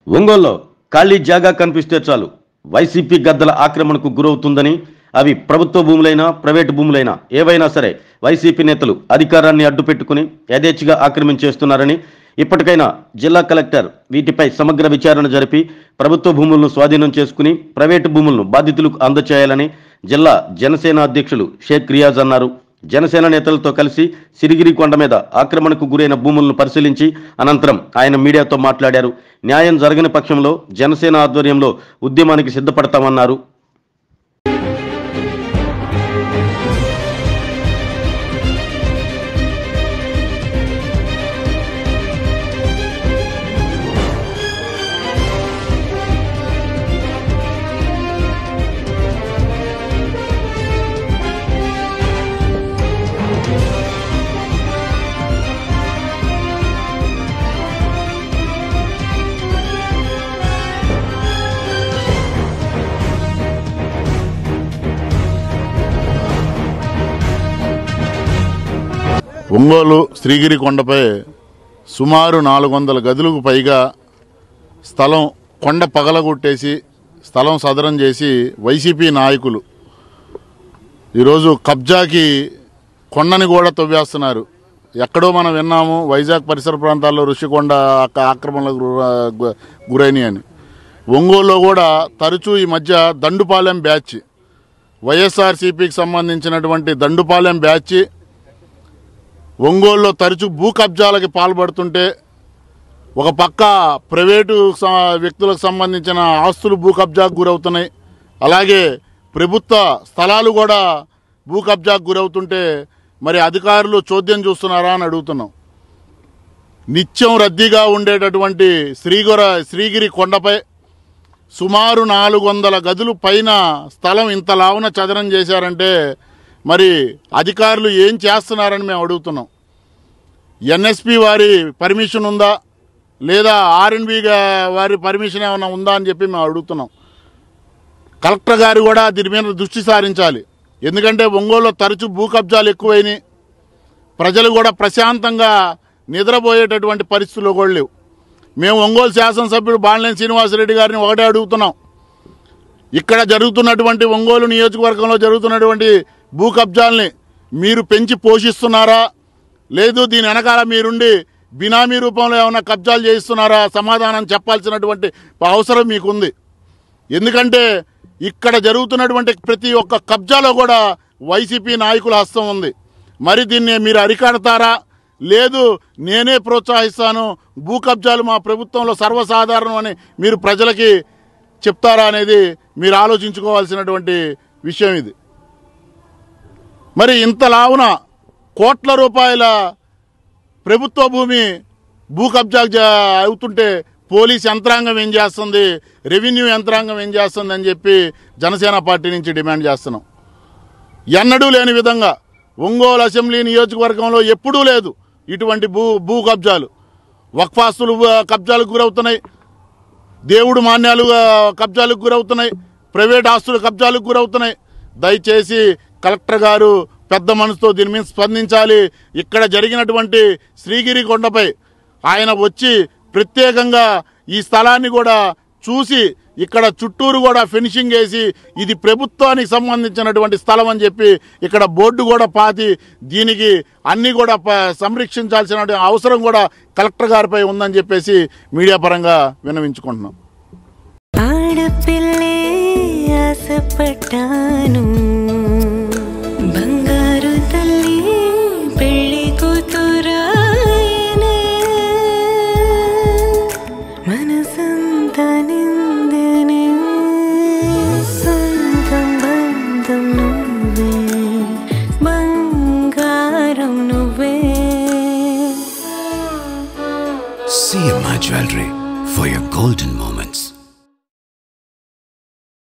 ఒంగోలులో ఖాళీ జాగా కనిపిస్తే చాలు వైసీపీ గద్దల ఆక్రమణకు గురవుతుందని అవి ప్రభుత్వ భూములైనా ప్రైవేటు భూములైనా ఏవైనా సరే వైసీపీ నేతలు అధికారాన్ని అడ్డుపెట్టుకుని యథేచ్ఛగా ఆక్రమించేస్తున్నారని ఇప్పటికైనా జిల్లా కలెక్టర్ వీటిపై సమగ్ర విచారణ జరిపి ప్రభుత్వ భూములను స్వాధీనం చేసుకుని ప్రైవేటు భూములను బాధితులకు అందచేయాలని జిల్లా జనసేన అధ్యక్షులు షేక్ రియాజ్ అన్నారు జనసేన నేతలతో కలిసి సిరిగిరి కొండ మీద ఆక్రమణకు గురైన భూములను పరిశీలించి అనంతరం ఆయన మీడియాతో మాట్లాడారు న్యాయం జరగని పక్షంలో జనసేన ఆధ్వర్యంలో ఉద్యమానికి సిద్ధపడతామన్నారు ఒంగోలు శ్రీగిరి కొండపై సుమారు నాలుగు వందల గదులకు పైగా స్థలం కొండ పగలగొట్టేసి స్థలం సదరం చేసి వైసీపీ నాయకులు ఈరోజు కబ్జాకి కొండని కూడా తవ్వేస్తున్నారు ఎక్కడో మనం విన్నాము వైజాగ్ పరిసర ప్రాంతాల్లో ఋషికొండ ఆక- ఆక్రమణలకు గుర- గు- గురైనాయి అని ఒంగోలులో కూడా తరచూ ఈ మధ్య దండుపాలెం బ్యాచ్ వైఎస్ఆర్సీపీకి సంబంధించినటువంటి దండుపాలెం బ్యాచ్ ఒంగోలులో తరచూ భూ కబ్జాలకి పాల్పడుతుంటే ఒక పక్క ప్రైవేటు స- వ్యక్తులకు సంబంధించిన ఆస్తులు భూ కబ్జాకు గురవుతున్నాయి అలాగే ప్రభుత్వ స్థలాలు కూడా భూ కబ్జాకు గురవుతుంటే మరి అధికారులు చోద్యం చూస్తున్నారా అని అడుగుతున్నాం నిత్యం రద్దీగా ఉండేటటువంటి శ్రీగుర శ్రీగిరి కొండపై సుమారు నాలుగు వందల గదులు పైన స్థలం ఇంత లావున చదరం చేశారంటే మరి అధికారులు ఏం చేస్తున్నారని మేము అడుగుతున్నాం ఎన్ఎస్పి వారి పర్మిషన్ ఉందా లేదా ఆర్ఎన్బి వారి పర్మిషన్ ఏమైనా ఉందా అని చెప్పి మేము అడుగుతున్నాం కలెక్టర్ గారు కూడా దీని మీద దృష్టి సారించాలి ఎందుకంటే ఒంగోలులో తరచూ భూ కబ్జాలు ఎక్కువైనాయి ప్రజలు కూడా ప్రశాంతంగా నిద్రపోయేటటువంటి పరిస్థితులు కూడా లేవు మేము ఒంగోలు శాసనసభ్యుడు బాలినేని శ్రీనివాసరెడ్డి గారిని ఒకటే అడుగుతున్నాం ఇక్కడ జరుగుతున్నటువంటి ఒంగోలు నియోజకవర్గంలో జరుగుతున్నటువంటి భూ కబ్జాల్ని మీరు పెంచి పోషిస్తున్నారా లేదు దీని వెనకాల మీరుండి బినామీ రూపంలో ఏమైనా కబ్జాలు చేయిస్తున్నారా సమాధానం చెప్పాల్సినటువంటి అవసరం మీకుంది ఎందుకంటే ఇక్కడ జరుగుతున్నటువంటి ప్రతి ఒక్క కబ్జాలో కూడా వైసీపీ నాయకుల హస్తం ఉంది మరి దీన్ని మీరు అరికడతారా లేదు నేనే ప్రోత్సహిస్తాను భూ కబ్జాలు మా ప్రభుత్వంలో సర్వసాధారణం అని మీరు ప్రజలకి చెప్తారా అనేది మీరు ఆలోచించుకోవాల్సినటువంటి విషయం ఇది మరి ఇంత లావున కోట్ల రూపాయల ప్రభుత్వ భూమి భూ కబ్జా జ- అవుతుంటే పోలీస్ యంత్రాంగం ఏం చేస్తుంది రెవెన్యూ యంత్రాంగం ఏం చేస్తుంది అని చెప్పి జనసేన పార్టీ నుంచి డిమాండ్ చేస్తున్నాం ఎన్నడూ లేని విధంగా ఒంగోలు అసెంబ్లీ నియోజకవర్గంలో ఎప్పుడూ లేదు ఇటువంటి భూ భూ కబ్జాలు వక్ఫాస్తులు ఆ, కబ్జాలకు గురవుతున్నాయి దేవుడు మాన్యాలు ఆ, కబ్జాలకు గురవుతున్నాయి ప్రైవేట్ ఆస్తులు కబ్జాలకు గురవుతున్నాయి దయచేసి కలెక్టర్ గారు పెద్ద మనసుతో దీని మీద స్పందించాలి ఇక్కడ జరిగినటువంటి శ్రీగిరి కొండపై ఆయన వచ్చి ప్రత్యేకంగా ఈ స్థలాన్ని కూడా చూసి ఇక్కడ చుట్టూరు కూడా ఫినిషింగ్ వేసి ఇది ప్రభుత్వానికి సంబంధించినటువంటి స్థలం అని చెప్పి ఇక్కడ బోర్డు కూడా పాతి దీనికి అన్ని కూడా ప- సంరక్షించాల్సిన అవసరం కూడా కలెక్టర్ గారిపై ఉందని చెప్పేసి మీడియా పరంగా విన్నవించుకుంటున్నాం ఆడపిల్లే ఆశపడ్డాను బంగారు తల్లి పెళ్లి కూతురాయనే మనసంతా నిందనే సొంతం బంధం నువ్వే బంగారం నువ్వే CMI Jewelry for your golden moments.